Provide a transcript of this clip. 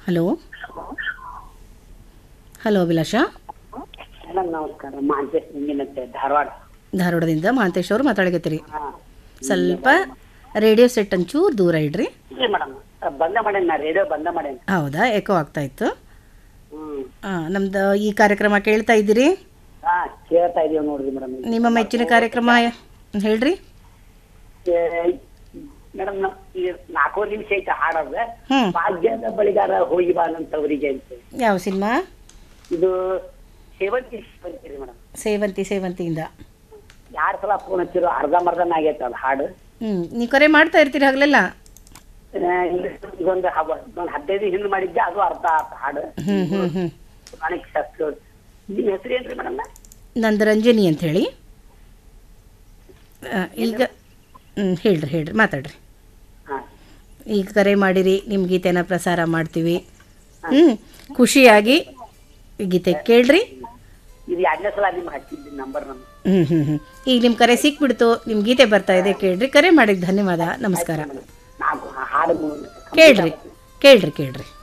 hello hello ಅಭಿಲಾಷ madam ನಮಸ್ಕಾರ ಮಾಂತೇಶ್ ನಿಂಗಿನಂತೆ ಧಾರವಾಡ ಧಾರವಾಡದಿಂದ ಮಹಾಂತೇಶ್ ಅವರು ಮಾತಾಡಕತ್ತೀರಿ ಹಾ ಸ್ವಲ್ಪ ರೇಡಿಯೋ ಸೆಟ್ ಒಂಚೂರು ದೂರ ಇಡ್ರಿ ಇಲ್ರಿ ಮೇಡಮ್ ಬಂದ ಮಾಡೇನ್ ನಾ ರೇಡಿಯೋ ಬಂದ ಮಾಡೇನ್ ಹೌದಾ ಎಕೋ ಆಗ್ತಾ ಇತ್ತು ಹ್ಮ್ ಹಾಂ ನಮ್ದು ಈ ಕಾರ್ಯಕ್ರಮ ಕೇಳ್ತಾ ಇದ್ದೀರಿ ಹಾ ಕೇಳ್ತಾ ಇದೀವಿ ನೋಡ್ರಿ ಮೇಡಮ್ ನಿಮ್ಮ ಮೆಚ್ಚಿನ ಕಾರ್ಯಕ್ರಮ ಹೇಳ್ರಿ ಮೇಡಮ್ ಈ ನಾಲ್ಕೂವರೆ ನಿಮಿಷ ಐತೆ ಹಾಡೋದು ಹ್ಞೂ ಭಾಗ್ಯದ ಬಳಿಗಾರ ಹೋಗಿ ಬಾನಂತವರಿಗೆ ಅಂತ ಯಾವ ಸಿನಿಮಾ ಇದು ಸೇವಂತಿ ಸೇವಂತಿ ರೀ ಮೇಡಮ್ ಸೇವಂತಿ ಸೇವಂತಿಯಿಂದ ಯಾರ್ ಸಲ ಫೋನ್ ಹಚ್ಚಿರೋ ಅರ್ಧಂಬರ್ಧನ ಆಗೈತೆ ಅದು ಹಾಡು ಹ್ಞೂ ನೀವು ಕರೆ ಮಾಡ್ತಾ ಇರ್ತೀರಿ ಹಗಲೆಲ್ಲ ಆ, ಇಲ್ಲಿ ಇದೊಂದು ಹಬ್ಬ ಒಂದು ಹದಿನೈದು ಹಿಂದೆ ಮಾಡಿದ್ದೆ ಅದು ಅರ್ಧ ಆತು ಹಾಡು ಹ್ಞೂ ಹ್ಞೂ ಹ್ಞೂ ಮಾಣಿಕ್ ಶಾಸ್ತ್ರಿ ಅವ್ರು ನಿಮ್ಮ ಹೆಸರು ಏನ್ರಿ ಮೇಡಮ್ ನಂದು ರಂಜನಿ ಅಂತ ಹೇಳಿ ಆ, ಈಗ ಹ್ಞೂ ಹೇಳ್ರಿ ಹೇಳ್ರಿ ಮಾತಾಡ್ರಿ ಹಾ ಈಗ ಕರೆ ಮಾಡಿರಿ ನಿಮ್ಮ ಗೀತೆನ ಪ್ರಸಾರ ಮಾಡ್ತೀವಿ ಹ್ಞೂ ಖುಷಿಯಾಗಿ ಗೀತೆ ಕೇಳ್ರಿ ಇದು ಎರಡನೇ ಸಲ ನಿಮ್ಗೆ ಹಚ್ಚಿದ್ದೆ ನಂಬರ್ ನಮ್ಗೆ ಹ್ಞೂ ಹ್ಞೂ ಹ್ಞೂ ಈಗ ನಿಮ್ಮ ಕರೆ ಸಿಕ್ಬಿಡ್ತು ನಿಮ್ಮ ಗೀತೆ ಬರ್ತಾ ಇದೆ ಕೇಳ್ರಿ ಕರೆ ಮಾಡಿದ ಧನ್ಯವಾದ ನಮಸ್ಕಾರ ನಾಲ್ಕು ಹಾಡು ಕೇಳ್ರಿ ಕೇಳ್ರಿ ಕೇಳ್ರಿ